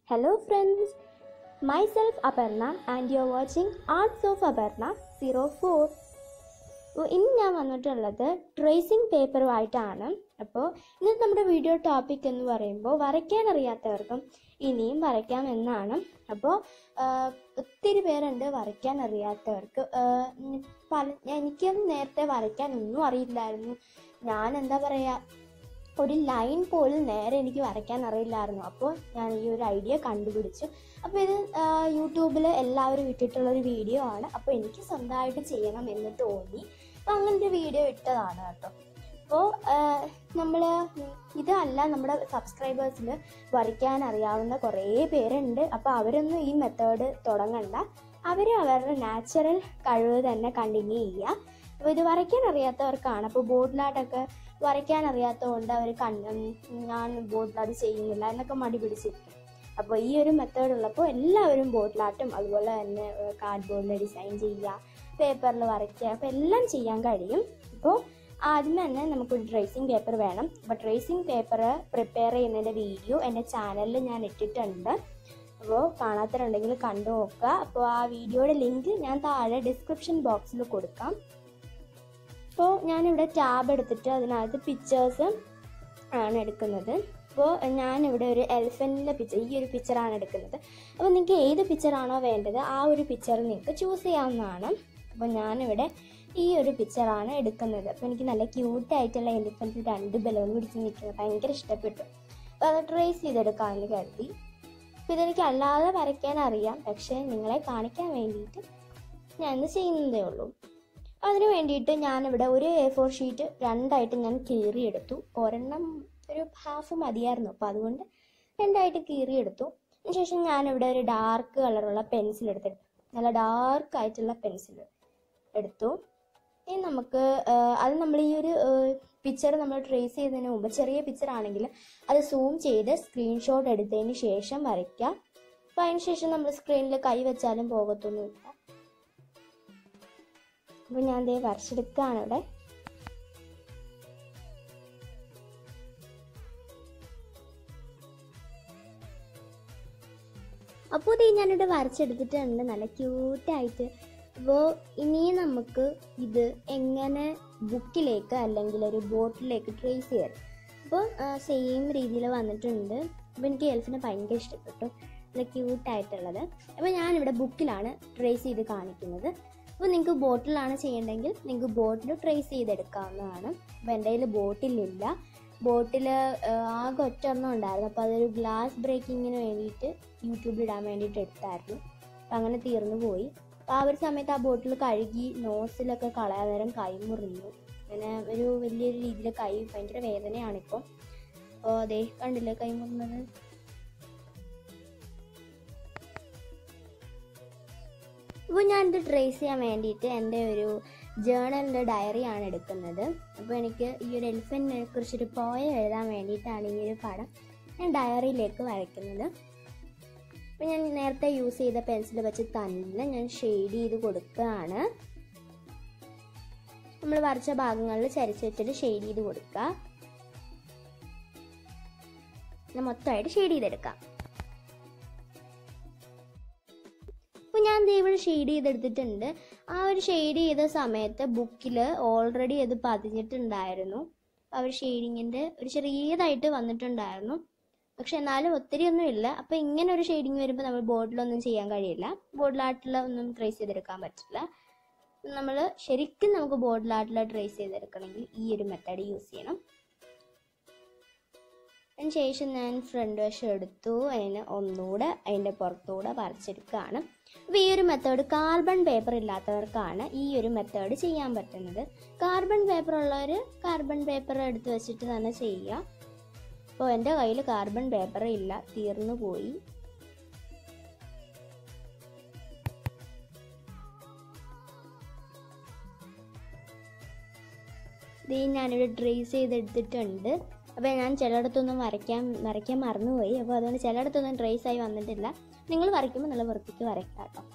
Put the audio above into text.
Hello friends, myself Aparna and you're watching Arts of Aparna 04. അപ്പോൾ ഇന്ന് ഞാൻ വന്നിട്ടുള്ളത് ട്രേസിംഗ് പേപ്പറുമായിട്ടാണ് അപ്പോൾ ഇന്നത്തെ നമ്മുടെ വീഡിയോ ടോപ്പിക് എന്ന് പറയുമ്പോൾ വരയ്ക്കാൻ അറിയാത്തവർക്കും ഇനിയും വരയ്ക്കാം എന്നാണ് അപ്പോൾ ഒത്തിരി പേരുണ്ട് വരയ്ക്കാൻ അറിയാത്തവർക്ക് ആഹ് ഉം പല എനിക്കും നേരത്തെ വരയ്ക്കാൻ ഒന്നും അറിയില്ലായിരുന്നു ഞാൻ എന്താ പറയുക ഒരു ലൈൻ പോലും നേരെ എനിക്ക് വരയ്ക്കാൻ അറിയില്ലായിരുന്നു അപ്പോൾ ഞാൻ ഈ ഒരു ഐഡിയ കണ്ടുപിടിച്ചു അപ്പോൾ ഇത് യൂട്യൂബിൽ എല്ലാവരും ഇട്ടിട്ടുള്ള ഒരു വീഡിയോ ആണ് അപ്പോൾ എനിക്ക് സ്വന്തമായിട്ട് ചെയ്യണം എന്ന് തോന്നി അപ്പോൾ അങ്ങനത്തെ വീഡിയോ ഇട്ടതാണ് കേട്ടോ അപ്പോൾ നമ്മൾ ഇതല്ല നമ്മുടെ സബ്സ്ക്രൈബേഴ്സിൽ വരയ്ക്കാൻ അറിയാവുന്ന കുറേ പേരുണ്ട് അപ്പോൾ അവരൊന്നും ഈ മെത്തേഡ് തുടങ്ങണ്ട അവർ അവരുടെ നാച്ചുറൽ കഴിവ് തന്നെ കണ്ടിന്യൂ ചെയ്യുക അപ്പോൾ ഇത് വരയ്ക്കാൻ അറിയാത്തവർക്കാണ് അപ്പോൾ ബോർഡിലാട്ടൊക്കെ വരയ്ക്കാൻ അറിയാത്തതുകൊണ്ട് അവർ കണ്ണ് ഞാൻ ബോട്ടിലാട്ട് ചെയ്യുന്നില്ല എന്നൊക്കെ മടി പിടിച്ചിരിക്കും അപ്പോൾ ഈ ഒരു മെത്തേഡ് ഉള്ളപ്പോൾ എല്ലാവരും ബോട്ടിലാട്ടും അതുപോലെ തന്നെ കാർഡ് ബോർഡിൽ ഡിസൈൻ ചെയ്യുക പേപ്പറിൽ വരയ്ക്കുക അപ്പോൾ എല്ലാം ചെയ്യാൻ കഴിയും അപ്പോൾ ആദ്യം തന്നെ നമുക്കൊരു ട്രേസിങ് പേപ്പർ വേണം അപ്പോൾ ട്രേസിങ് പേപ്പർ പ്രിപ്പയർ ചെയ്യുന്നതിൻ്റെ വീഡിയോ എൻ്റെ ചാനലിൽ ഞാൻ ഇട്ടിട്ടുണ്ട് അപ്പോൾ കാണാത്തവരുണ്ടെങ്കിൽ കണ്ടു നോക്കുക അപ്പോൾ ആ വീഡിയോയുടെ ലിങ്ക് ഞാൻ താഴെ ഡിസ്ക്രിപ്ഷൻ ബോക്സിൽ കൊടുക്കാം അപ്പോൾ ഞാനിവിടെ ടാബ് എടുത്തിട്ട് അതിനകത്ത് പിക്ചേഴ്സ് ആണ് എടുക്കുന്നത് അപ്പോൾ ഞാനിവിടെ ഒരു എലിഫൻറ്റിൻ്റെ പിക്ചർ ഈ ഒരു പിക്ചറാണ് എടുക്കുന്നത് അപ്പോൾ നിങ്ങൾക്ക് ഏത് പിക്ചറാണോ വേണ്ടത് ആ ഒരു പിക്ചർ നിങ്ങൾക്ക് ചൂസ് ചെയ്യാവുന്നതാണ് അപ്പോൾ ഞാനിവിടെ ഈ ഒരു പിക്ചറാണ് എടുക്കുന്നത് അപ്പോൾ എനിക്ക് നല്ല ക്യൂട്ടായിട്ടുള്ള എലിഫൻറ്റ് രണ്ട് ബലൂൺ പിടിച്ച് നിൽക്കുന്നത് ഭയങ്കര ഇഷ്ടപ്പെട്ടു അപ്പോൾ അത് ട്രേസ് ചെയ്തെടുക്കാമെന്ന് കരുതി അപ്പോൾ ഇതെനിക്ക് അല്ലാതെ വരയ്ക്കാൻ അറിയാം പക്ഷേ നിങ്ങളെ കാണിക്കാൻ വേണ്ടിയിട്ട് ഞാനിത് ചെയ്യുന്നതേ ഉള്ളൂ അതിന് വേണ്ടിയിട്ട് ഞാനിവിടെ ഒരു എ ഫോർ ഷീറ്റ് രണ്ടായിട്ട് ഞാൻ കീറിയെടുത്തു ഒരെണ്ണം ഒരു ഹാഫ് മതിയായിരുന്നു അപ്പോൾ അതുകൊണ്ട് രണ്ടായിട്ട് കീറിയെടുത്തു അതിനുശേഷം ഞാനിവിടെ ഒരു ഡാർക്ക് കളറുള്ള പെൻസിൽ എടുത്തിട്ട് നല്ല ഡാർക്ക് ആയിട്ടുള്ള പെൻസിൽ എടുത്തു ഇനി നമുക്ക് ആ, അത് നമ്മൾ ഈ ഒരു പിക്ചർ നമ്മൾ ട്രേസ് ചെയ്യുന്നതിന് മുമ്പ് ചെറിയ പിക്ചർ ആണെങ്കിൽ അത് സൂം ചെയ്ത് സ്ക്രീൻഷോട്ട് എടുത്തതിന് ശേഷം വരയ്ക്കുക അപ്പോൾ അതിന് ശേഷം നമ്മൾ സ്ക്രീനിൽ കൈ വെച്ചാലും പോകത്തൊന്നുമില്ല അപ്പോൾ ഞാൻ ദേ വരച്ചെടുക്കുകയാണ് ഇവിടെ അപ്പോൾ ഇത് ഞാനിവിടെ വരച്ചെടുത്തിട്ടുണ്ട് നല്ല ക്യൂട്ടായിട്ട് അപ്പോൾ ഇനിയും നമുക്ക് ഇത് എങ്ങനെ ബുക്കിലേക്ക് അല്ലെങ്കിൽ ഒരു ബോട്ടിലേക്ക് ട്രേസ് ചെയ്യാം അപ്പോൾ സെയിം രീതിയിൽ വന്നിട്ടുണ്ട് അപ്പോൾ എനിക്ക് എൽഫിനെ ഭയങ്കര ഇഷ്ടപ്പെട്ടു നല്ല ക്യൂട്ടായിട്ടുള്ളത് അപ്പോൾ ഞാനിവിടെ ബുക്കിലാണ് ട്രേസ് ചെയ്ത് കാണിക്കുന്നത് അപ്പോൾ നിങ്ങൾക്ക് ബോട്ടിലാണ് ചെയ്യേണ്ടെങ്കിൽ നിങ്ങൾക്ക് ബോട്ടിൽ ട്രേസ് ചെയ്തെടുക്കാവുന്നതാണ് അപ്പോൾ എൻ്റെ കയ്യിൽ ബോട്ടിലില്ല ബോട്ടിൽ ആകെ ഒറ്റൊരെണ്ണം ഉണ്ടായിരുന്നു അപ്പോൾ അതൊരു ഗ്ലാസ് ബ്രേക്കിങ്ങിന് വേണ്ടിയിട്ട് യൂട്യൂബിൽ ഇടാൻ വേണ്ടിയിട്ട് എടുത്തായിരുന്നു അപ്പോൾ അങ്ങനെ തീർന്നു പോയി അപ്പോൾ ആ ഒരു സമയത്ത് ആ ബോട്ടിൽ കഴുകി നോസിലൊക്കെ കളയാൻ നേരം കൈ മുറിഞ്ഞു അങ്ങനെ ഒരു വലിയൊരു രീതിയിൽ കൈ ഭയങ്കര വേദനയാണിപ്പോൾ അപ്പോൾ അതേ കണ്ടില്ലേ കൈ മുറിഞ്ഞത് അപ്പോൾ ഞാനിത് ട്രേസ് ചെയ്യാൻ വേണ്ടിയിട്ട് എൻ്റെ ഒരു ജേണലിൻ്റെ ഡയറിയാണ് എടുക്കുന്നത് അപ്പോൾ എനിക്ക് ഈ ഒരു എലിഫൻറ്റിനെ കുറിച്ചൊരു പോയ എഴുതാൻ വേണ്ടിയിട്ടാണ് ഈ ഒരു പടം ഞാൻ ഡയറിയിലേക്ക് വരയ്ക്കുന്നത് അപ്പോൾ ഞാൻ നേരത്തെ യൂസ് ചെയ്ത പെൻസിൽ വെച്ച് തന്നെ ഞാൻ ഷെയ്ഡ് ചെയ്ത് കൊടുക്കുകയാണ് നമ്മൾ വരച്ച ഭാഗങ്ങളിൽ ചരിച്ച് വെച്ചിട്ട് ഷെയ്ഡ് ചെയ്ത് കൊടുക്കുക ഞാൻ മൊത്തമായിട്ട് ഷെയ്ഡ് ചെയ്തെടുക്കാം അപ്പോൾ ഞാൻ ദേ ഇവിടെ ഷെയ്ഡ് ചെയ്തെടുത്തിട്ടുണ്ട് ആ ഒരു ഷെയ്ഡ് ചെയ്ത സമയത്ത് ബുക്കിൽ ഓൾറെഡി അത് പതിഞ്ഞിട്ടുണ്ടായിരുന്നു ആ ഒരു ഷെയ്ഡിങ്ങിൻ്റെ ഒരു ചെറിയതായിട്ട് വന്നിട്ടുണ്ടായിരുന്നു പക്ഷെ എന്നാലും ഒത്തിരി ഒന്നും ഇല്ല അപ്പോൾ ഇങ്ങനെ ഒരു ഷെയ്ഡിങ് വരുമ്പോൾ നമ്മൾ ബോർഡിലൊന്നും ചെയ്യാൻ കഴിയില്ല ബോർഡിലായിട്ടുള്ള ഒന്നും ട്രേസ് ചെയ്തെടുക്കാൻ പറ്റില്ല നമ്മൾ ശരിക്കും നമുക്ക് ബോർഡിലായിട്ടുള്ള ട്രേസ് ചെയ്തെടുക്കണമെങ്കിൽ ഈ ഒരു മെത്തേഡ് യൂസ് ചെയ്യണം അതിന് ശേഷം ഞാൻ ഫ്രണ്ട് വശം എടുത്തു അതിന് ഒന്നുകൂടെ അതിൻ്റെ പുറത്തുകൂടെ വരച്ചെടുക്കുകയാണ് അപ്പോൾ ഈ ഒരു മെത്തേഡ് കാർബൺ പേപ്പർ ഇല്ലാത്തവർക്കാണ് ഈ ഒരു മെത്തേഡ് ചെയ്യാൻ പറ്റുന്നത് കാർബൺ പേപ്പർ ഉള്ളവർ കാർബൺ പേപ്പർ എടുത്ത് വെച്ചിട്ട് തന്നെ ചെയ്യുക അപ്പോൾ എൻ്റെ കയ്യിൽ കാർബൺ പേപ്പർ ഇല്ല തീർന്നു പോയി ഇത് ഞാനിവിടെ ട്രേസ് ചെയ്തെടുത്തിട്ടുണ്ട് അപ്പോൾ ഞാൻ ചിലയിടത്തൊന്നും വരയ്ക്കാൻ വരയ്ക്കാൻ മറന്നുപോയി അപ്പോൾ അതുകൊണ്ട് ചിലയിടത്തൊന്നും ട്രേസ് ആയി വന്നിട്ടില്ല നിങ്ങൾ വരയ്ക്കുമ്പോൾ നല്ല വൃത്തിക്ക് വരയ്ക്കാം കേട്ടോ